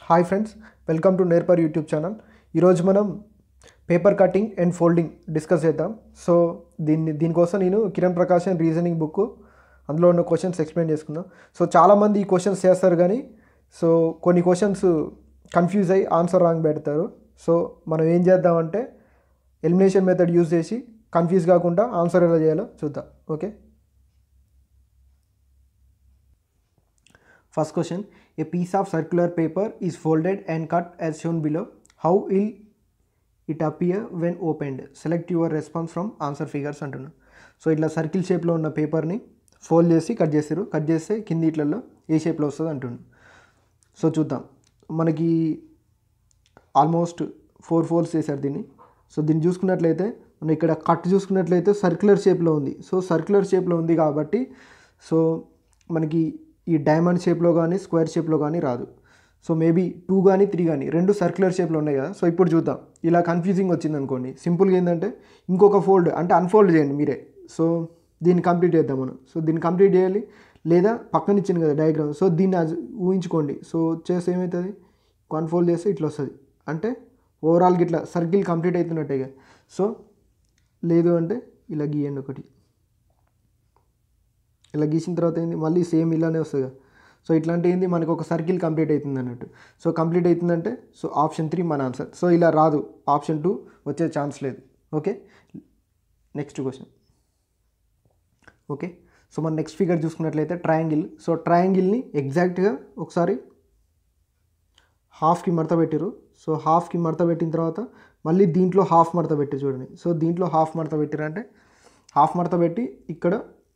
Hi friends welcome to నేర్పర్ YouTube channel ఈరోజు మనం paper cutting and folding discuss చేద్దాం సో దీన్ని దీనికోసం నేను కిరణ్ ప్రకాశన్ రీజనింగ్ బుక్ అందులో ఉన్న క్వశ్చన్స్ ఎక్స్ప్లెయిన్ చేసుకుందాం సో చాలామంది ఈ క్వశ్చన్స్ చేస్తారు కానీ సో కొన్ని క్వశ్చన్స్ కన్ఫ్యూజ్ అయ్యి ఆన్సర్ రాంగ్ పెడతారు సో మనం ఏం చేద్దామంటే ఎలిమినేషన్ మెథడ్ యూజ్ చేసి కన్ఫ్యూజ్ కాకుండా ఆన్సర్ ఎలా చేయాలో చూద్దాం okay First question A piece of circular paper is folded and cut as shown below. How will it appear when opened? Select your response from answer figures అంటున్నాను so ఇట్లా circle షేప్లో ఉన్న పేపర్ని fold చేసి cut చేస్తారు cut చేస్తే కింది ఇట్లలో ఏ షేప్లో వస్తుంది అంటుండు సో చూద్దాం మనకి ఆల్మోస్ట్ ఫోర్ ఫోల్డ్స్ చేశారు దీన్ని సో దీన్ని చూసుకున్నట్లయితే మనం ఇక్కడ కట్ చూసుకున్నట్లయితే సర్క్యులర్ షేప్లో ఉంది సో సర్క్యులర్ షేప్లో ఉంది కాబట్టి సో మనకి ఈ డైమండ్ షేప్లో కానీ స్క్వేర్ షేప్లో కానీ రాదు సో మేబీ టూ కానీ త్రీ కానీ రెండు సర్క్యులర్ షేప్లో ఉన్నాయి కదా సో ఇప్పుడు చూద్దాం ఇలా కన్ఫ్యూజింగ్ వచ్చింది అనుకోండి సింపుల్గా ఏంటంటే ఇంకొక ఫోల్డ్ అంటే అన్ఫోల్డ్ చేయండి మీరే సో దీన్ని కంప్లీట్ చేద్దాం మనం సో దీన్ని కంప్లీట్ చేయాలి లేదా పక్కన ఇచ్చింది కదా డయాగ్రామ్ సో దీన్ని అది ఊహించుకోండి సో చేస్తే ఏమవుతుంది అన్ఫోల్డ్ చేస్తే ఇట్లా వస్తుంది అంటే ఓవరాల్గా ఇట్లా సర్కిల్ కంప్లీట్ అవుతున్నట్టే కదా సో లేదు అంటే ఇలా గీయండి ఒకటి ఇలా గీసిన తర్వాత ఏంది మళ్ళీ సేమ్ ఇలానే వస్తుంది కదా సో ఇట్లాంటి ఏంది మనకు ఒక సర్కిల్ కంప్లీట్ అవుతుంది అన్నట్టు సో కంప్లీట్ అవుతుందంటే సో ఆప్షన్ త్రీ మన ఆన్సర్ సో ఇలా రాదు ఆప్షన్ టూ వచ్చే ఛాన్స్ లేదు okay next question okay so మన నెక్స్ట్ ఫిగర్ చూసుకున్నట్లయితే ట్రయాంగిల్ సో ట్రయాంగిల్ని ఎగ్జాక్ట్గా ఒకసారి హాఫ్కి మడత పెట్టారు సో హాఫ్కి మడత పెట్టిన తర్వాత మళ్ళీ దీంట్లో హాఫ్ మడత పెట్టి చూడండి సో దీంట్లో హాఫ్ మడత పెట్టారంటే హాఫ్ మడత పెట్టి ఇక్కడ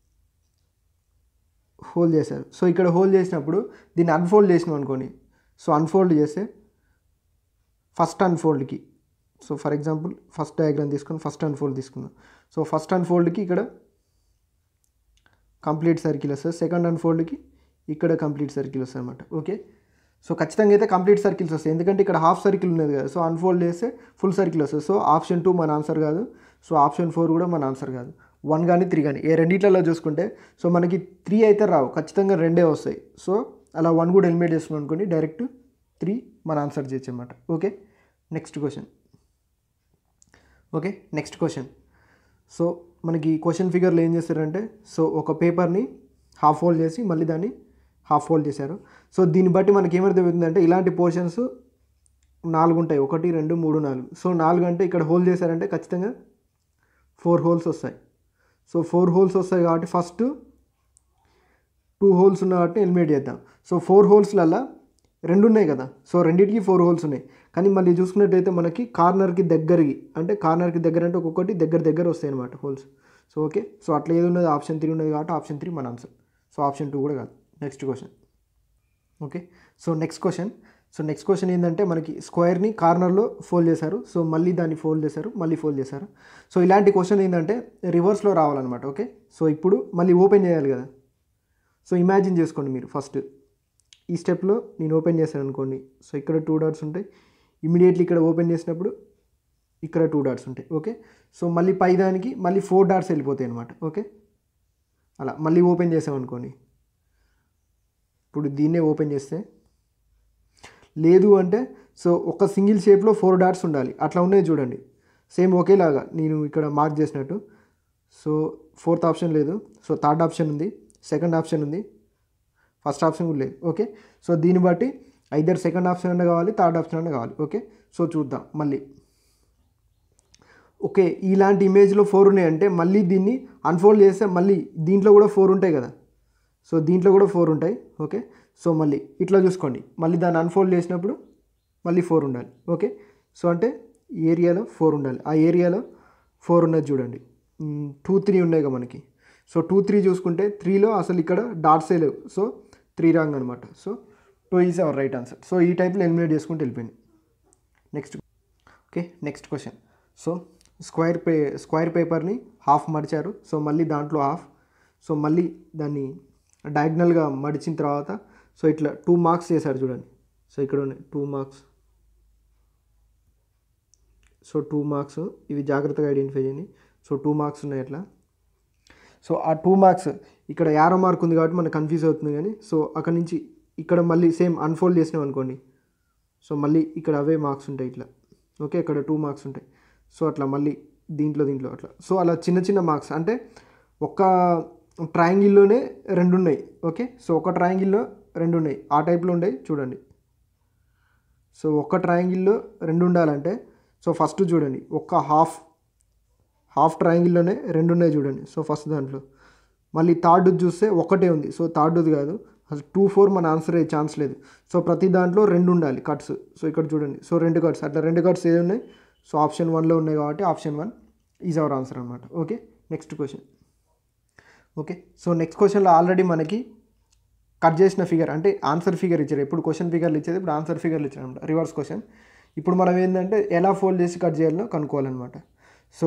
హోల్డ్ చేశారు సో ఇక్కడ హోల్డ్ చేసినప్పుడు దీన్ని అన్ఫోల్డ్ చేసినాం అనుకోండి సో అన్ఫోల్డ్ చేస్తే ఫస్ట్ అన్ఫోల్డ్కి so for example first diagram తీసుకొని ఫస్ట్ అన్ఫోల్డ్ తీసుకుందాం సో ఫస్ట్ అన్ఫోల్డ్కి ఇక్కడ కంప్లీట్ సర్కిల్ వస్తుంది సెకండ్ అన్ఫోల్డ్కి ఇక్కడ కంప్లీట్ సర్కిల్ వస్తుంది అనమాట ఓకే సో ఖచ్చితంగా అయితే కంప్లీట్ సర్కిల్స్ వస్తాయి ఎందుకంటే ఇక్కడ హాఫ్ సర్కిల్ ఉన్నది కదా సో అన్ఫోల్డ్ చేస్తే ఫుల్ సర్కిల్ వస్తుంది సో ఆప్షన్ టూ మన ఆన్సర్ కాదు సో ఆప్షన్ ఫోర్ కూడా మన ఆన్సర్ కాదు వన్ కానీ త్రీ కానీ ఏ రెండిట్లలో చూసుకుంటే సో మనకి త్రీ అయితే రావు ఖచ్చితంగా రెండే వస్తాయి సో అలా వన్ కూడా ఎలిమినేట్ చేసుకున్నాం అనుకోండి డైరెక్ట్ త్రీ మన ఆన్సర్ చేయొచ్చు అనమాట okay next question okay next question so మనకి క్వశ్చన్ ఫిగర్లో ఏం చేస్తారంటే సో ఒక పేపర్ని హాఫ్ ఫోల్డ్ చేసి మళ్ళీ దాన్ని హాఫ్ ఫోల్డ్ చేశారు సో దీన్ని బట్టి మనకి ఏమర్థమవుతుందంటే ఇలాంటి పోర్షన్స్ నాలుగు ఉంటాయి ఒకటి రెండు మూడు నాలుగు సో నాలుగు అంటే ఇక్కడ హోల్ చేశారంటే ఖచ్చితంగా ఫోర్ హోల్స్ వస్తాయి సో ఫోర్ హోల్స్ వస్తాయి కాబట్టి ఫస్ట్ టూ హోల్స్ ఉన్న కాబట్టి ఎలిమినేట్ చేద్దాం సో ఫోర్ హోల్స్లల్లా రెండు ఉన్నాయి కదా సో రెండింటికి ఫోర్ హోల్స్ ఉన్నాయి కానీ మళ్ళీ చూసుకున్నట్టయితే మనకి కార్నర్కి దగ్గరికి అంటే కార్నర్కి దగ్గర అంటే ఒక్కొక్కటి దగ్గర దగ్గర వస్తాయి అనమాట హోల్స్ సో ఓకే సో అట్లా ఏది ఉన్నది ఆప్షన్ త్రీ ఉన్నది కాబట్టి ఆప్షన్ త్రీ మన ఆన్సర్ సో ఆప్షన్ టూ కూడా కాదు next question okay so next question so next question ఏంటంటే మనకి స్క్వేర్ని కార్నర్లో ఫోల్డ్ చేశారు సో మళ్ళీ దాన్ని ఫోల్డ్ చేశారు మళ్ళీ ఫోల్డ్ చేశారు సో ఇలాంటి క్వశ్చన్ ఏంటంటే రివర్స్లో రావాలన్నమాట ఓకే సో ఇప్పుడు మళ్ళీ ఓపెన్ చేయాలి కదా సో ఇమాజిన్ చేసుకోండి మీరు ఫస్ట్ ఈ స్టెప్లో నేను ఓపెన్ చేశాను అనుకోండి సో ఇక్కడ టూ డాట్స్ ఉంటాయి ఇమీడియట్లీ ఇక్కడ ఓపెన్ చేసినప్పుడు ఇక్కడ టూ డాట్స్ ఉంటాయి ఓకే సో మళ్ళీ పై దానికి మళ్ళీ ఫోర్ డాట్స్ వెళ్ళిపోతాయి అనమాట ఓకే అలా మళ్ళీ ఓపెన్ చేసామనుకోండి ఇప్పుడు దీన్నే ఓపెన్ చేస్తే లేదు అంటే సో ఒక సింగిల్ షేప్లో ఫోర్ డాట్స్ ఉండాలి అట్లా ఉన్నాయి చూడండి సేమ్ ఒకేలాగా నేను ఇక్కడ మార్క్ చేసినట్టు సో ఫోర్త్ ఆప్షన్ లేదు సో థర్డ్ ఆప్షన్ ఉంది సెకండ్ ఆప్షన్ ఉంది ఫస్ట్ ఆప్షన్ కూడా లేదు ఓకే సో దీన్ని బట్టి ఐదర్ సెకండ్ ఆప్షన్ అన్న కావాలి థర్డ్ ఆప్షన్ అన్న కావాలి ఓకే సో చూద్దాం మళ్ళీ ఓకే ఇలాంటి ఇమేజ్లో ఫోర్ ఉన్నాయంటే మళ్ళీ దీన్ని అన్ఫోల్డ్ చేస్తే మళ్ళీ దీంట్లో కూడా ఫోర్ ఉంటాయి కదా సో దీంట్లో కూడా ఫోర్ ఉంటాయి ఓకే సో మళ్ళీ ఇట్లా చూసుకోండి మళ్ళీ దాన్ని అన్ఫోల్డ్ చేసినప్పుడు మళ్ళీ ఫోర్ ఉండాలి ఓకే సో అంటే ఏరియాలో ఫోర్ ఉండాలి ఆ ఏరియాలో ఫోర్ ఉన్నది చూడండి టూ త్రీ ఉన్నాయి కదా మనకి సో టూ త్రీ చూసుకుంటే త్రీలో అసలు ఇక్కడ డాట్సే లేవు సో త్రీ రాంగ్ అనమాట so two is our right answer so ఈ టైప్లో ఎలిమినేట్ చేసుకుంటూ వెళ్ళిపోయింది next okay next question so square పే స్క్వేర్ పేపర్ని హాఫ్ మడిచారు సో మళ్ళీ దాంట్లో హాఫ్ సో మళ్ళీ దాన్ని డయాగ్నల్గా మడిచిన తర్వాత సో ఇట్లా టూ మార్క్స్ చేశారు చూడండి సో ఇక్కడ ఉన్నాయి two marks so two marks ఇవి జాగ్రత్తగా ఐడెంటిఫై చేయండి సో టూ మార్క్స్ ఉన్నాయి అట్లా సో ఆ టూ మార్క్స్ ఇక్కడ యారో మార్క్ ఉంది కాబట్టి మనకు కన్ఫ్యూజ్ అవుతుంది కానీ సో అక్కడ నుంచి ఇక్కడ మళ్ళీ సేమ్ అన్ఫోల్డ్ చేసినాం అనుకోండి సో మళ్ళీ ఇక్కడ అవే మార్క్స్ ఉంటాయి ఇట్లా ఓకే ఇక్కడ టూ మార్క్స్ ఉంటాయి సో అట్లా మళ్ళీ దీంట్లో దీంట్లో అట్లా సో అలా చిన్న చిన్న మార్క్స్ అంటే ఒక ట్రయాంగిల్లోనే రెండు ఉన్నాయి ఓకే సో ఒక ట్రయాంగిల్లో రెండు ఉన్నాయి ఆ టైప్లో ఉన్నాయి చూడండి సో ఒక ట్రయాంగిల్లో రెండు ఉండాలంటే సో ఫస్ట్ చూడండి ఒక్క హాఫ్ హాఫ్ ట్రయాంగిల్లోనే రెండు ఉన్నాయి చూడండి సో ఫస్ట్ దాంట్లో మళ్ళీ థర్డ్ చూస్తే ఒకటే ఉంది సో థర్డ్ది కాదు అసలు టూ ఫోర్ మన ఆన్సర్ అయ్యే ఛాన్స్ లేదు సో ప్రతి దాంట్లో రెండు ఉండాలి కట్స్ సో ఇక్కడ చూడండి సో రెండు కట్స్ అట్లా రెండు కట్స్ ఏది ఉన్నాయి సో ఆప్షన్ వన్లో ఉన్నాయి కాబట్టి option one is our answer అనమాట okay next question okay so next క్వశ్చన్లో ఆల్రెడీ మనకి కట్ చేసిన ఫిగర్ అంటే ఆన్సర్ ఫిగర్ ఇచ్చారు ఎప్పుడు క్వశ్చన్ ఫిగర్లు ఇచ్చేది ఇప్పుడు ఆన్సర్ ఫిగర్లు ఇచ్చారు అనమాట రివర్స్ క్వశ్చన్ ఇప్పుడు మనం ఏంటంటే ఎలా ఫోల్డ్ చేసి కట్ చేయాలో కనుక్కోవాలన్నమాట సో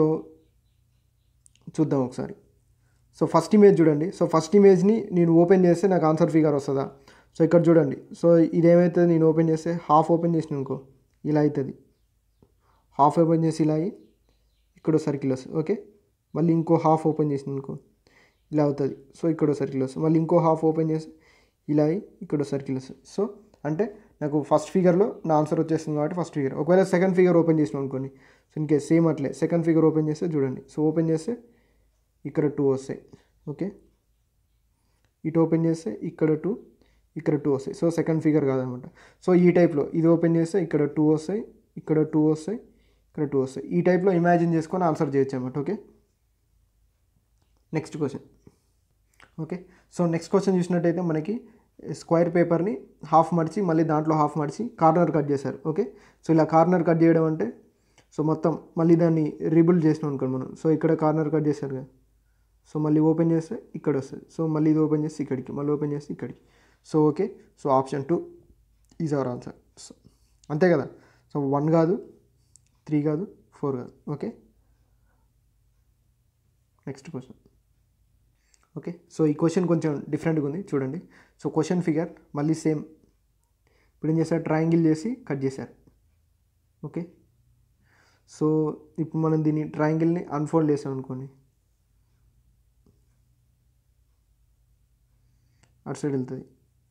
చూద్దాం ఒకసారి సో ఫస్ట్ ఇమేజ్ చూడండి సో ఫస్ట్ ఇమేజ్ని నేను ఓపెన్ చేస్తే నాకు ఆన్సర్ ఫిగర్ వస్తుందా సో ఇక్కడ చూడండి సో ఇదేమవుతుంది నేను ఓపెన్ చేస్తే హాఫ్ ఓపెన్ చేసిన అనుకో ఇలా అవుతుంది హాఫ్ ఓపెన్ చేసి ఇలా అయ్యి ఇక్కడ సర్కిల్ వస్తుంది ఓకే మళ్ళీ ఇంకో హాఫ్ ఓపెన్ చేసిన అనుకో ఇలా అవుతుంది సో ఇక్కడ సర్కిల్ వస్తుంది మళ్ళీ ఇంకో హాఫ్ ఓపెన్ చేసి ఇలా అయ్యి ఇక్కడ సర్కిల్ వస్తుంది సో అంటే నాకు ఫస్ట్ ఫిగర్లో నా ఆన్సర్ వచ్చేస్తుంది కాబట్టి ఫస్ట్ ఫిగర్ ఒకవేళ సెకండ్ ఫిగర్ ఓపెన్ చేసిన అనుకోండి సో ఇంకే సేమ్ అట్లే సెకండ్ ఫిగర్ ఓపెన్ చేస్తే చూడండి సో ఓపెన్ చేస్తే ఇక్కడ టూ వస్తాయి ఓకే ఇటు ఓపెన్ చేస్తే ఇక్కడ టూ ఇక్కడ టూ వస్తాయి సో సెకండ్ ఫిగర్ కాదనమాట సో ఈ టైప్లో ఇది ఓపెన్ చేస్తే ఇక్కడ టూ వస్తాయి ఇక్కడ టూ వస్తాయి ఇక్కడ టూ వస్తాయి ఈ టైప్లో ఇమాజిన్ చేసుకొని ఆన్సర్ చేయొచ్చు అనమాట okay next question okay so next question చూసినట్టయితే మనకి స్క్వేర్ పేపర్ని హాఫ్ మడిచి మళ్ళీ దాంట్లో హాఫ్ మడిచి కార్నర్ కట్ చేశారు ఓకే సో ఇలా కార్నర్ కట్ చేయడం అంటే సో మొత్తం మళ్ళీ దాన్ని రీబిల్డ్ చేసినాం అనుకోండి మనం సో ఇక్కడ కార్నర్ కట్ చేశారు కదా సో మళ్ళీ ఓపెన్ చేస్తే ఇక్కడ వస్తుంది సో మళ్ళీ ఇది ఓపెన్ చేస్తే ఇక్కడికి మళ్ళీ ఓపెన్ చేస్తే ఇక్కడికి so okay so option two is our answer so అంతే కదా సో వన్ కాదు త్రీ కాదు ఫోర్ కాదు okay next question okay so ఈ క్వశ్చన్ కొంచెం డిఫరెంట్గా ఉంది చూడండి సో క్వశ్చన్ ఫిగర్ మళ్ళీ సేమ్ ఇప్పుడు ఏం చేశారు ట్రయాంగిల్ చేసి కట్ చేశారు ఓకే సో ఇప్పుడు మనం దీన్ని ట్రయాంగిల్ని అన్ఫోల్డ్ చేసాం అనుకోండి అటు సైడ్ వెళ్తుంది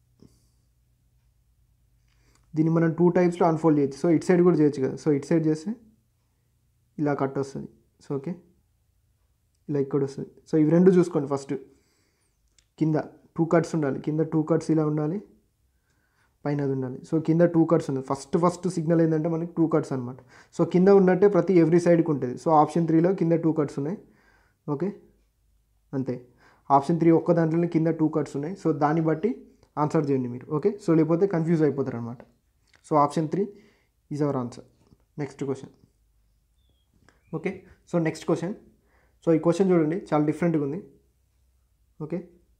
దీన్ని మనం టూ టైప్స్లో అన్ఫోల్డ్ చేయొచ్చు సో ఇటు సైడ్ కూడా చేయొచ్చు కదా సో ఇటు సైడ్ చేస్తే ఇలా కట్ వస్తుంది సో ఓకే ఇలా ఇక్కడ వస్తుంది సో ఇవి రెండు చూసుకోండి ఫస్ట్ కింద టూ కట్స్ ఉండాలి కింద టూ కట్స్ ఇలా ఉండాలి పైన అది ఉండాలి సో కింద టూ కట్స్ ఉంది ఫస్ట్ ఫస్ట్ సిగ్నల్ ఏంటంటే మనకి టూ కట్స్ అనమాట సో కింద ఉన్నట్టే ప్రతి ఎవ్రీ సైడ్కి ఉంటుంది సో ఆప్షన్ త్రీలో కింద టూ కట్స్ ఉన్నాయి ఓకే అంతే ఆప్షన్ త్రీ ఒక్క దాంట్లోనే కింద టూ కట్స్ ఉన్నాయి సో దాన్ని బట్టి ఆన్సర్ చేయండి మీరు ఓకే సో లేకపోతే కన్ఫ్యూజ్ అయిపోతారు అనమాట so option three is our answer next question okay so next question so ఈ క్వశ్చన్ చూడండి చాలా డిఫరెంట్గా ఉంది ఓకే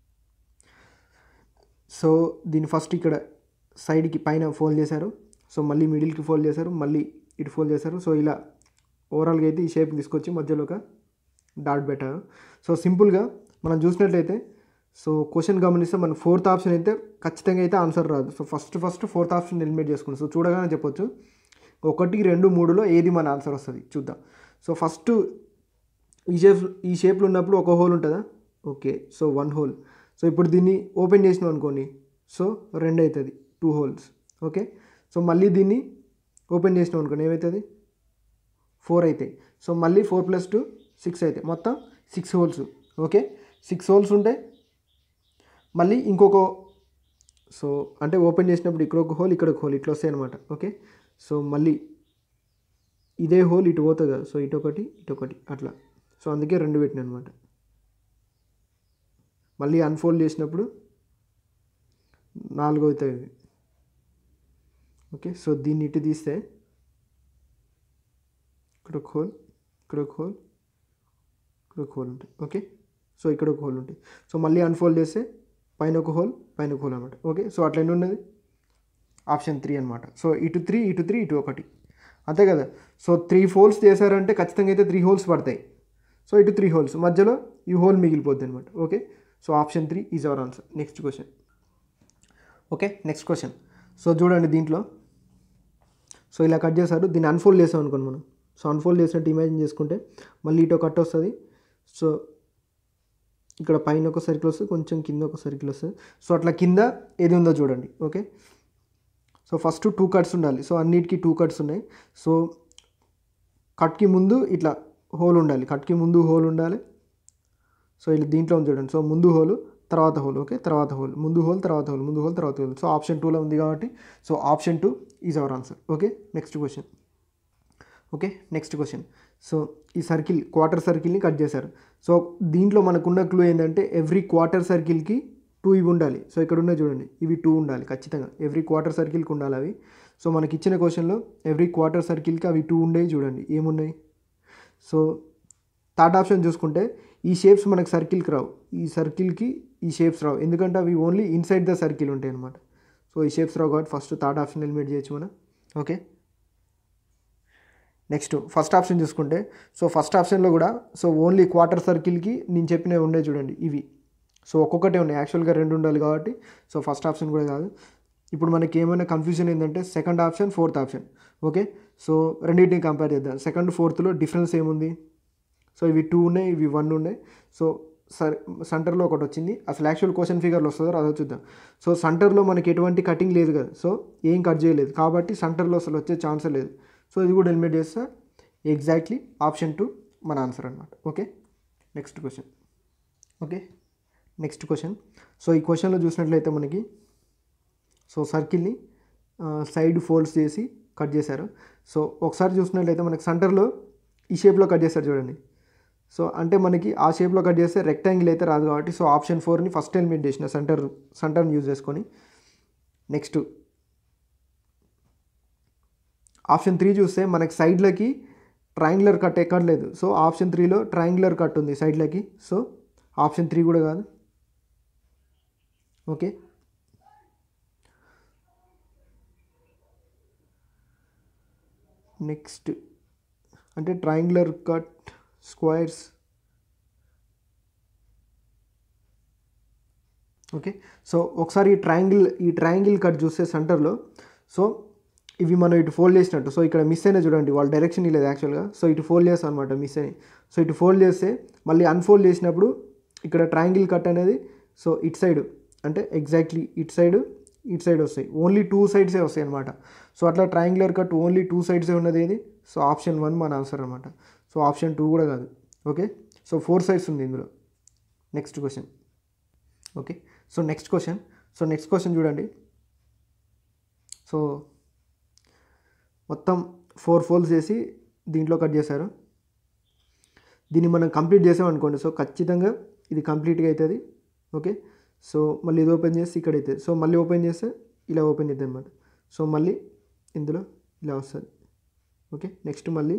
సో దీన్ని ఫస్ట్ ఇక్కడ సైడ్కి పైన ఫోల్డ్ చేశారు సో మళ్ళీ మిడిల్కి ఫోల్డ్ చేశారు మళ్ళీ ఇటు ఫోల్డ్ చేశారు సో ఇలా ఓవరాల్గా అయితే ఈ షేప్ తీసుకొచ్చి మధ్యలో ఒక డాట్ పెట్టారు సో సింపుల్గా మనం చూసినట్లయితే సో క్వశ్చన్ గమనిస్తే మన ఫోర్త్ ఆప్షన్ అయితే ఖచ్చితంగా అయితే ఆన్సర్ రాదు so first first fourth option eliminate చేసుకున్నాం సో చూడగానే చెప్పొచ్చు ఒకటి రెండు మూడులో ఏది మన ఆన్సర్ వస్తుంది చూద్దాం సో ఫస్ట్ ఈ షేప్ ఈ షేప్లో ఉన్నప్పుడు ఒక హోల్ ఉంటుందా okay so one hole so ఇప్పుడు దీన్ని ఓపెన్ చేసినాం అనుకోండి సో రెండు అవుతుంది టూ హోల్స్ ఓకే సో మళ్ళీ దీన్ని ఓపెన్ చేసినాం అనుకోండి ఏమవుతుంది ఫోర్ అవుతాయి సో మళ్ళీ ఫోర్ ప్లస్ టూ సిక్స్ అవుతాయి మొత్తం six holes okay six holes ఉంటాయి మళ్ళీ ఇంకొక సో అంటే ఓపెన్ చేసినప్పుడు ఇక్కడ ఒక హోల్ ఇక్కడ ఒక హోల్ ఇట్లా వస్తాయి అనమాట ఓకే సో మళ్ళీ ఇదే హోల్ ఇటు పోతుంది కదా సో ఇటు ఒకటి ఇటు ఒకటి అట్లా సో అందుకే రెండు పెట్టిన అనమాట మళ్ళీ అన్ఫోల్డ్ చేసినప్పుడు నాలుగు అవుతాయి ఇవి ఓకే సో దీన్ని ఇటు తీస్తే ఇక్కడ ఒక హోల్ ఇక్కడ ఒక హోల్ ఇక్కడ ఒక హోల్ ఉంటాయి ఓకే సో ఇక్కడ ఒక హోల్ ఉంటుంది సో మళ్ళీ అన్ఫోల్డ్ చేస్తే పైన ఒక హోల్ పైన ఒక హోల్ అనమాట ఓకే సో అట్లా ఎన్ని ఉన్నది ఆప్షన్ త్రీ అనమాట సో ఇటు త్రీ ఇటు త్రీ ఇటు ఒకటి అంతే కదా సో త్రీ హోల్స్ చేశారంటే ఖచ్చితంగా అయితే త్రీ హోల్స్ పడతాయి సో ఇటు త్రీ హోల్స్ మధ్యలో ఈ హోల్ మిగిలిపోద్ది అనమాట okay so option three is our answer next question okay next question so చూడండి దీంట్లో సో ఇలా కట్ చేశారు దీన్ని అన్ఫోల్డ్ చేసాం అనుకోండి మనం సో అన్ఫోల్డ్ చేసినట్టు ఇమాజిన్ చేసుకుంటే మళ్ళీ ఇటు కట్ వస్తుంది సో ఇక్కడ పైన ఒక సర్కిల్ వస్తుంది కొంచెం కింద ఒక సర్కిల్ వస్తుంది సో అట్లా కింద ఏది ఉందో చూడండి okay so so first two cuts ఉండాలి సో అన్నిటికీ టూ కట్స్ ఉన్నాయి సో కట్కి ముందు ఇట్లా హోల్ ఉండాలి కట్కి ముందు హోల్ ఉండాలి సో ఇలా దీంట్లో ఉంది చూడండి సో ముందు హోల్ తర్వాత హోల్ ఓకే తర్వాత హోల్ ముందు హోల్ తర్వాత హోల్ ముందు హోల్ తర్వాత హోల్ సో ఆప్షన్ టూలో ఉంది కాబట్టి so option two is our answer okay next question okay next question so ఈ సర్కిల్ క్వార్టర్ సర్కిల్ని కట్ చేశారు సో దీంట్లో మనకున్న క్లూ ఏంటంటే ఎవ్రీ క్వార్టర్ సర్కిల్కి టూ ఇవి ఉండాలి సో ఇక్కడ ఉన్నాయి చూడండి ఇవి టూ ఉండాలి ఖచ్చితంగా ఎవ్రీ క్వార్టర్ సర్కిల్కి ఉండాలి అవి సో మనకి ఇచ్చిన క్వశ్చన్లో ఎవ్రీ క్వార్టర్ సర్కిల్కి అవి టూ ఉండేవి చూడండి ఏమున్నాయి సో థర్డ్ ఆప్షన్ చూసుకుంటే ఈ షేప్స్ మనకు సర్కిల్కి రావు ఈ సర్కిల్కి ఈ షేప్స్ రావు ఎందుకంటే అవి ఓన్లీ ఇన్సైడ్ ద సర్కిల్ ఉంటాయి అనమాట సో ఈ షేప్స్ రావు కాబట్టి ఫస్ట్ థర్డ్ ఆప్షన్ ఎలిమినేట్ చేయొచ్చు మనం ఓకే నెక్స్ట్ ఫస్ట్ ఆప్షన్ చూసుకుంటే సో ఫస్ట్ ఆప్షన్లో కూడా సో ఓన్లీ క్వార్టర్ సర్కిల్కి నేను చెప్పినవి ఉండే చూడండి ఇవి సో ఒక్కొక్కటే ఉన్నాయి యాక్చువల్గా రెండు ఉండాలి కాబట్టి సో ఫస్ట్ ఆప్షన్ కూడా కాదు ఇప్పుడు మనకి ఏమైనా కన్ఫ్యూజన్ ఏంటంటే second option fourth option okay so రెండింటిని కంపేర్ చేద్దాం సెకండ్ ఫోర్త్లో డిఫరెన్స్ ఏముంది సో ఇవి టూ ఉన్నాయి ఇవి వన్ ఉన్నాయి సో సర్ సెంటర్లో ఒకటి వచ్చింది అసలు యాక్చువల్ క్వశ్చన్ ఫిగర్లో వస్తుందో అదో చూద్దాం సో సెంటర్లో మనకి ఎటువంటి కటింగ్ లేదు కదా సో ఏం కట్ చేయలేదు కాబట్టి సెంటర్లో అసలు వచ్చే ఛాన్సే లేదు సో ఇది కూడా ఎలిమినేట్ చేస్తే ఎగ్జాక్ట్లీ ఆప్షన్ టూ మన ఆన్సర్ అనమాట okay next question okay next question so ఈ క్వశ్చన్లో చూసినట్లయితే మనకి సో సర్కిల్ని సైడ్ ఫోల్డ్స్ చేసి కట్ చేశారు సో ఒకసారి చూసినట్లయితే మనకి సెంటర్లో ఈ షేప్లో కట్ చేశారు చూడండి సో అంటే మనకి ఆ షేప్లో కట్ చేస్తే రెక్టాంగిల్ అయితే రాదు కాబట్టి సో ఆప్షన్ ఫోర్ని ఫస్ట్ ఎలిమినేట్ చేసిన సెంటర్ సెంటర్ని యూజ్ చేసుకొని నెక్స్ట్ ఆప్షన్ త్రీ చూస్తే మనకి సైడ్లకి ట్రయాంగులర్ కట్ ఎక్కడ లేదు సో ఆప్షన్ త్రీలో ట్రయాంగులర్ కట్ ఉంది సైడ్లకి సో ఆప్షన్ త్రీ కూడా కాదు ఓకే నెక్స్ట్ అంటే triangular cut squares okay so ఒకసారి ఈ ట్రయాంగిల్ ఈ ట్రయాంగిల్ కట్ చూస్తే సెంటర్లో సో ఇవి మనం ఇటు ఫోల్డ్ చేసినట్టు సో ఇక్కడ మిస్ అయినా చూడండి వాళ్ళ డైరెక్షన్ లేదు యాక్చువల్గా సో ఇటు ఫోల్డ్ చేస్తాం అనమాట మిస్ అని సో ఇటు ఫోల్డ్ చేస్తే మళ్ళీ అన్ఫోల్డ్ చేసినప్పుడు ఇక్కడ ట్రయాంగిల్ కట్ అనేది సో ఇటు సైడ్ అంటే ఎగ్జాక్ట్లీ ఇటు సైడ్ ఇటు సైడ్ వస్తాయి ఓన్లీ టూ సైడ్సే వస్తాయి అనమాట సో అట్లా ట్రయాంగులర్ కట్ ఓన్లీ టూ సైడ్సే ఉన్నది ఏది సో ఆప్షన్ వన్ మన ఆన్సర్ అనమాట సో ఆప్షన్ టూ కూడా కాదు ఓకే సో ఫోర్ సైడ్స్ ఉంది ఇందులో next question okay so next question so next question చూడండి సో మొత్తం ఫోర్ ఫోల్స్ చేసి దీంట్లో కట్ చేశారు దీన్ని మనం కంప్లీట్ చేసామనుకోండి సో ఖచ్చితంగా ఇది కంప్లీట్గా అవుతుంది ఓకే సో మళ్ళీ ఇది ఓపెన్ చేసి ఇక్కడ అవుతుంది సో మళ్ళీ ఓపెన్ చేస్తే ఇలా ఓపెన్ అవుతుంది అనమాట సో మళ్ళీ ఇందులో ఇలా వస్తుంది ఓకే నెక్స్ట్ మళ్ళీ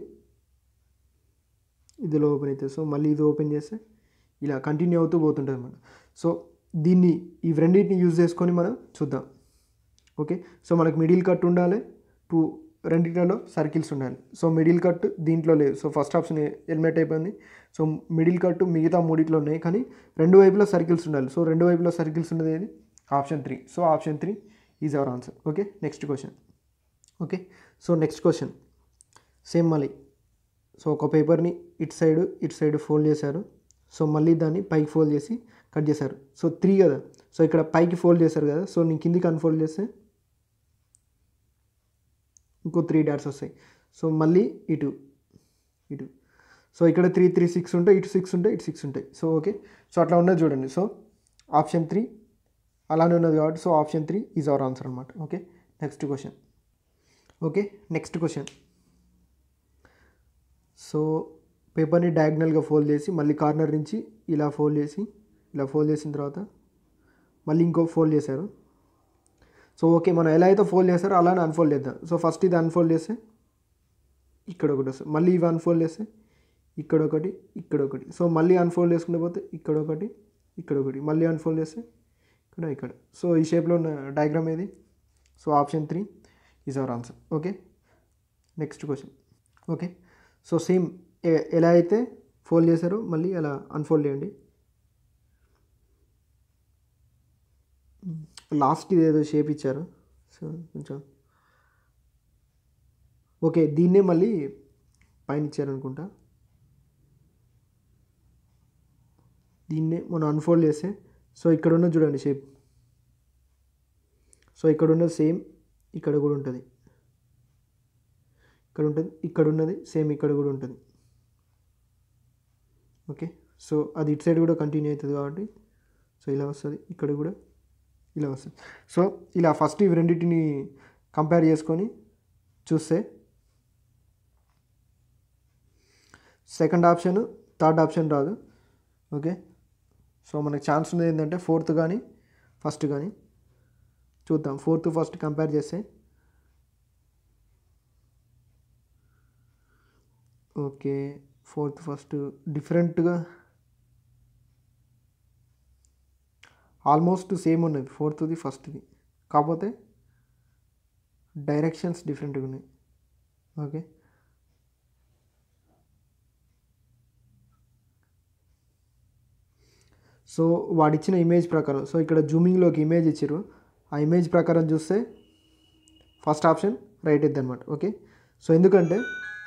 ఇదిలో ఓపెన్ అవుతుంది సో మళ్ళీ ఇది ఓపెన్ చేస్తే ఇలా కంటిన్యూ అవుతూ పోతుంటుంది అనమాట సో దీన్ని ఈ రెండింటిని యూజ్ చేసుకొని మనం చూద్దాం ఓకే సో మనకు మిడిల్ కట్ ఉండాలి టూ రెండింటిలో సర్కిల్స్ ఉండాలి సో మిడిల్ కట్ దీంట్లో లేదు సో ఫస్ట్ ఆప్షన్ ఎలిమినేట్ అయిపోయింది సో మిడిల్ కట్ మిగతా మూడిట్లో ఉన్నాయి కానీ రెండు వైపులో సర్కిల్స్ ఉండాలి సో రెండు వైపులో సర్కిల్స్ ఉన్నది ఏది option three so option three is our answer okay next question okay so next question same మళ్ళీ సో ఒక పేపర్ని ఇటు సైడ్ ఇటు సైడ్ ఫోల్డ్ చేశారు సో మళ్ళీ దాన్ని పైకి ఫోల్డ్ చేసి కట్ చేశారు సో త్రీ కదా సో ఇక్కడ పైకి ఫోల్డ్ చేశారు కదా సో నేను కిందికి అన్ఫోల్డ్ చేస్తే ఇంకో త్రీ డాట్స్ వస్తాయి సో మళ్ళీ ఇటు ఇటు సో ఇక్కడ త్రీ త్రీ సిక్స్ ఉంటాయి ఇటు సిక్స్ ఉంటాయి ఇటు సిక్స్ ఉంటాయి సో ఓకే సో అట్లా ఉన్నది చూడండి సో ఆప్షన్ త్రీ అలానే ఉన్నది కాబట్టి so option three is our answer అనమాట okay next question okay next question so పేపర్ని డయాగ్నల్గా ఫోల్డ్ చేసి మళ్ళీ కార్నర్ నుంచి ఇలా ఫోల్డ్ చేసి ఇలా ఫోల్డ్ చేసిన తర్వాత మళ్ళీ ఇంకో ఫోల్డ్ చేశారు సో ఓకే మనం ఎలా అయితే ఫోల్డ్ చేస్తారో అలానే అన్ఫోల్డ్ చేద్దాం సో ఫస్ట్ ఇది అన్ఫోల్డ్ చేస్తే ఇక్కడ ఒకటి వస్తుంది మళ్ళీ ఇవి అన్ఫోల్డ్ చేస్తే ఇక్కడ ఒకటి ఇక్కడ ఒకటి సో మళ్ళీ అన్ఫోల్డ్ చేసుకుంటే పోతే ఇక్కడ ఒకటి ఇక్కడ ఒకటి మళ్ళీ అన్ఫోల్డ్ చేస్తే ఇక్కడ ఇక్కడ సో ఈ షేప్లో ఉన్న డయాగ్రామ్ ఏది so option three is our answer okay next question okay so same ఎలా అయితే ఫోల్డ్ చేశారో మళ్ళీ అలా అన్ఫోల్డ్ చేయండి లాస్ట్కి ఏదో షేప్ ఇచ్చారు సో కొంచెం ఓకే దీన్నే మళ్ళీ పైన ఇచ్చారనుకుంటా దీన్నే మనం అన్ఫోల్డ్ చేస్తే సో ఇక్కడ ఉన్న చూడండి షేప్ సో ఇక్కడ ఉన్న సేమ్ ఇక్కడ కూడా ఉంటుంది ఇక్కడ ఉంటుంది ఇక్కడ ఉన్నది సేమ్ ఇక్కడ కూడా ఉంటుంది ఓకే సో అది ఇటు సైడ్ కూడా కంటిన్యూ అవుతుంది కాబట్టి సో ఇలా వస్తుంది ఇక్కడ కూడా ఇలా వస్తుంది సో ఇలా ఫస్ట్ ఇవి రెండింటిని కంపేర్ చేసుకొని చూస్తే సెకండ్ ఆప్షన్ థర్డ్ ఆప్షన్ రాదు ఓకే సో మనకు ఛాన్స్ ఉంది ఏంటంటే ఫోర్త్ కానీ ఫస్ట్ కానీ చూద్దాం ఫోర్త్ ఫస్ట్ కంపేర్ చేస్తే ఓకే ఫోర్త్ ఫస్ట్ డిఫరెంట్గా ఆల్మోస్ట్ సేమ్ ఉన్నది ఫోర్త్ది ఫస్ట్ది కాకపోతే డైరెక్షన్స్ డిఫరెంట్గా ఉన్నాయి ఓకే సో వాడిచ్చిన ఇమేజ్ ప్రకారం సో ఇక్కడ జూమింగ్లోకి ఇమేజ్ ఇచ్చారు ఆ ఇమేజ్ ప్రకారం చూస్తే ఫస్ట్ ఆప్షన్ రైట్ ఇద్ది అనమాట ఓకే సో ఎందుకంటే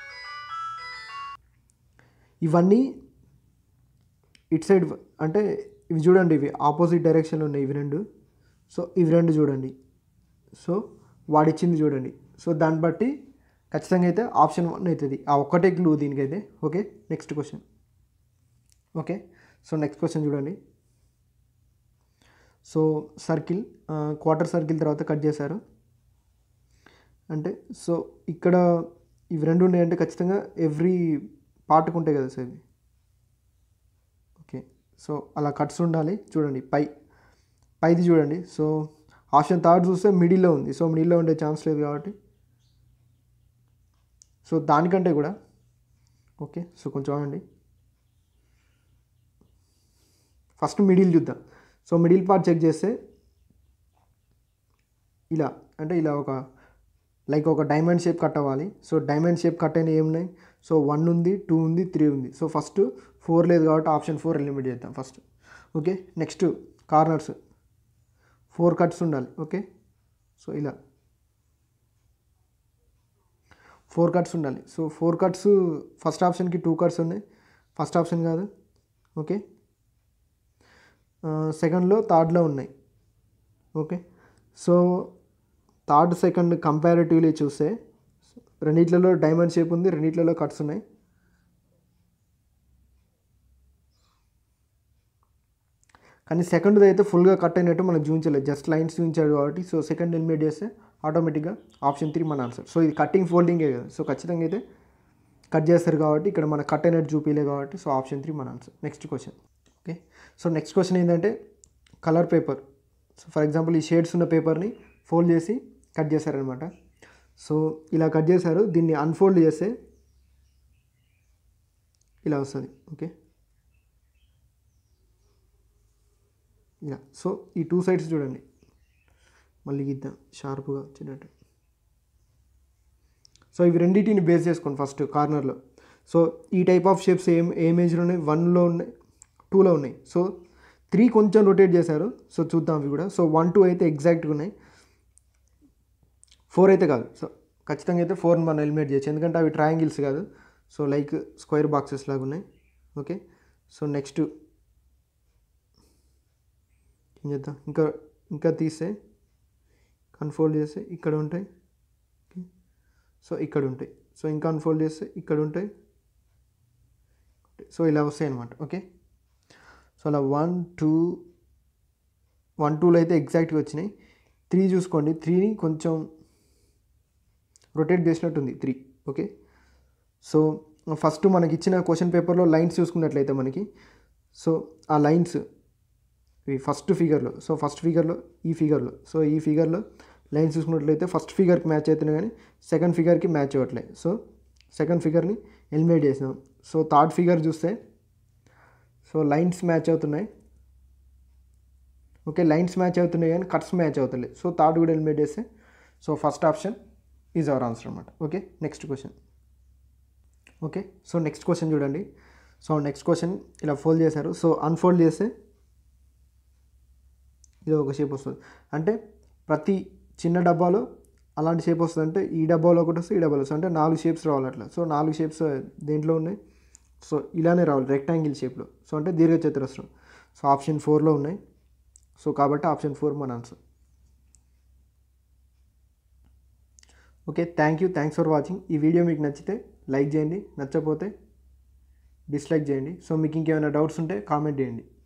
ఇవన్నీ ఇట్ సైడ్ అంటే ఇవి చూడండి ఇవి ఆపోజిట్ డైరెక్షన్లో ఉన్నాయి ఇవి రెండు సో ఇవి రెండు చూడండి సో వాడిచ్చింది చూడండి సో దాన్ని బట్టి ఖచ్చితంగా అయితే ఆప్షన్ వన్ అవుతుంది ఆ ఒక్కటే క్లూ దీనికైతే okay next question okay so next question చూడండి సో సర్కిల్ క్వార్టర్ సర్కిల్ తర్వాత కట్ చేశారు అంటే సో ఇక్కడ ఇవి రెండు ఉన్నాయంటే ఖచ్చితంగా ఎవ్రీ పార్ట్కి ఉంటాయి కదా సార్ ఇవి ఓకే సో అలా కట్స్ ఉండాలి చూడండి పై పైది చూడండి సో ఆప్షన్ థర్డ్ చూస్తే మిడిల్లో ఉంది సో మిడిల్లో ఉండే ఛాన్స్ లేదు కాబట్టి సో దానికంటే కూడా ఓకే సో కొంచెం ఆగండి ఫస్ట్ మిడిల్ చూద్దాం సో మిడిల్ పార్ట్ చెక్ చేస్తే ఇలా అంటే ఇలా ఒక లైక్ ఒక డైమండ్ షేప్ కట్ అవ్వాలి సో డైమండ్ షేప్ కట్ అయిన ఏమున్నాయి సో వన్ ఉంది టూ ఉంది త్రీ ఉంది సో ఫస్ట్ ఫోర్ లేదు కాబట్టి ఆప్షన్ ఫోర్ ఎలిమినేట్ చేద్దాం first okay next corners four cuts ఉండాలి ఓకే సో ఇలా ఫోర్ కట్స్ ఉండాలి సో ఫోర్ కట్స్ ఫస్ట్ ఆప్షన్కి టూ కట్స్ ఉన్నాయి ఫస్ట్ ఆప్షన్ కాదు ఓకే సెకండ్లో థర్డ్లో ఉన్నాయి okay so third second comparatively చూస్తే రెండిట్లలో డైమండ్ షేప్ ఉంది రెండిట్లలో కట్స్ ఉన్నాయి కానీ సెకండ్ది అయితే ఫుల్గా కట్ అయినట్టు మనకు చూపించలేదు జస్ట్ లైన్స్ చూపించాడు కాబట్టి సో సెకండ్ ఎలిమినేట్ చేస్తే ఆటోమేటిక్గా ఆప్షన్ త్రీ మన ఆన్సర్ సో ఇది కట్టింగ్ ఫోల్డింగే కదా సో ఖచ్చితంగా అయితే కట్ చేస్తారు కాబట్టి ఇక్కడ మన కట్ అయినట్టు చూపించలే కాబట్టి సో ఆప్షన్ త్రీ మన answer next question okay so next question ఏంటంటే colour paper so for example ఈ షేడ్స్ ఉన్న పేపర్ని ఫోల్డ్ చేసి కట్ చేశారనమాట సో ఇలా కట్ చేశారు దీన్ని అన్ఫోల్డ్ చేస్తే ఇలా వస్తుంది ఓకే ఇలా సో ఈ టూ సైడ్స్ చూడండి మళ్ళీ గీద్దాం షార్ప్గా వచ్చినట్టు సో ఇవి రెండింటిని బేస్ చేసుకోండి ఫస్ట్ కార్నర్లో సో ఈ టైప్ ఆఫ్ షేప్స్ ఏం ఏ ఇమేజ్లో ఉన్నాయి వన్లో ఉన్నాయి టూలో ఉన్నాయి సో త్రీ కొంచెం రొటేట్ చేశారు సో చూద్దాం అవి కూడా సో వన్ టూ అయితే ఎగ్జాక్ట్గా ఉన్నాయి ఫోర్ అయితే కాదు సో ఖచ్చితంగా అయితే ఫోర్ మనం ఎలిమినేట్ చేయొచ్చు ఎందుకంటే అవి ట్రయాంగిల్స్ కాదు సో లైక్ స్క్వేర్ బాక్సెస్ లాగా ఉన్నాయి ఓకే సో నెక్స్ట్ ఏం చేద్దాం ఇంకా ఇంకా తీస్తే అన్ఫోల్డ్ చేస్తే ఇక్కడ ఉంటాయి ఓకే సో ఇక్కడ ఉంటాయి సో ఇంకా అన్ఫోల్డ్ చేస్తే ఇక్కడ ఉంటాయి సో ఇలా వస్తాయి అనమాట ఓకే సో అలా వన్ టూ వన్ టూలో అయితే ఎగ్జాక్ట్గా వచ్చినాయి త్రీ చూసుకోండి త్రీని కొంచెం రొటేట్ చేసినట్టుంది త్రీ ఓకే సో ఫస్ట్ మనకి ఇచ్చిన క్వశ్చన్ పేపర్లో లైన్స్ చూసుకున్నట్లయితే మనకి సో ఆ లైన్స్ ఇవి ఫస్ట్ ఫిగర్లో సో ఫస్ట్ ఫిగర్లో ఈ ఫిగర్లో సో ఈ ఫిగర్లో లైన్స్ చూసుకున్నట్లయితే ఫస్ట్ ఫిగర్కి మ్యాచ్ అవుతున్నాయి కానీ సెకండ్ ఫిగర్కి మ్యాచ్ అవ్వట్లేదు సో సెకండ్ ఫిగర్ని ఎలిమినేట్ చేసినాం సో థర్డ్ ఫిగర్ చూస్తే సో లైన్స్ మ్యాచ్ అవుతున్నాయి ఓకే లైన్స్ మ్యాచ్ అవుతున్నాయి కానీ కట్స్ మ్యాచ్ అవుతలేదు సో థర్డ్ కూడా ఎలిమినేట్ చేస్తే so first option is our answer అనమాట okay next question okay so next question చూడండి సో నెక్స్ట్ క్వశ్చన్ ఇలా ఫోల్డ్ చేశారు సో అన్ఫోల్డ్ చేస్తే ఇది ఒక షేప్ వస్తుంది అంటే ప్రతి చిన్న డబ్బాలో అలాంటి షేప్ వస్తుంది అంటే ఈ డబ్బాలో ఒకటి వస్తుంది ఈ డబ్బాలో వస్తుంది అంటే నాలుగు షేప్స్ రావాలి అట్లా సో నాలుగు షేప్స్ దేంట్లో ఉన్నాయి సో ఇలానే రావాలి రెక్టాంగిల్ షేప్లో సో అంటే దీర్ఘచతురస్రం సో ఆప్షన్ ఫోర్లో ఉన్నాయి సో కాబట్టి ఆప్షన్ ఫోర్ మన answer okay thank you thanks for watching ఈ వీడియో మీకు నచ్చితే లైక్ చేయండి నచ్చకపోతే డిస్లైక్ చేయండి సో మీకు ఇంకేమైనా డౌట్స్ ఉంటే కామెంట్ చేయండి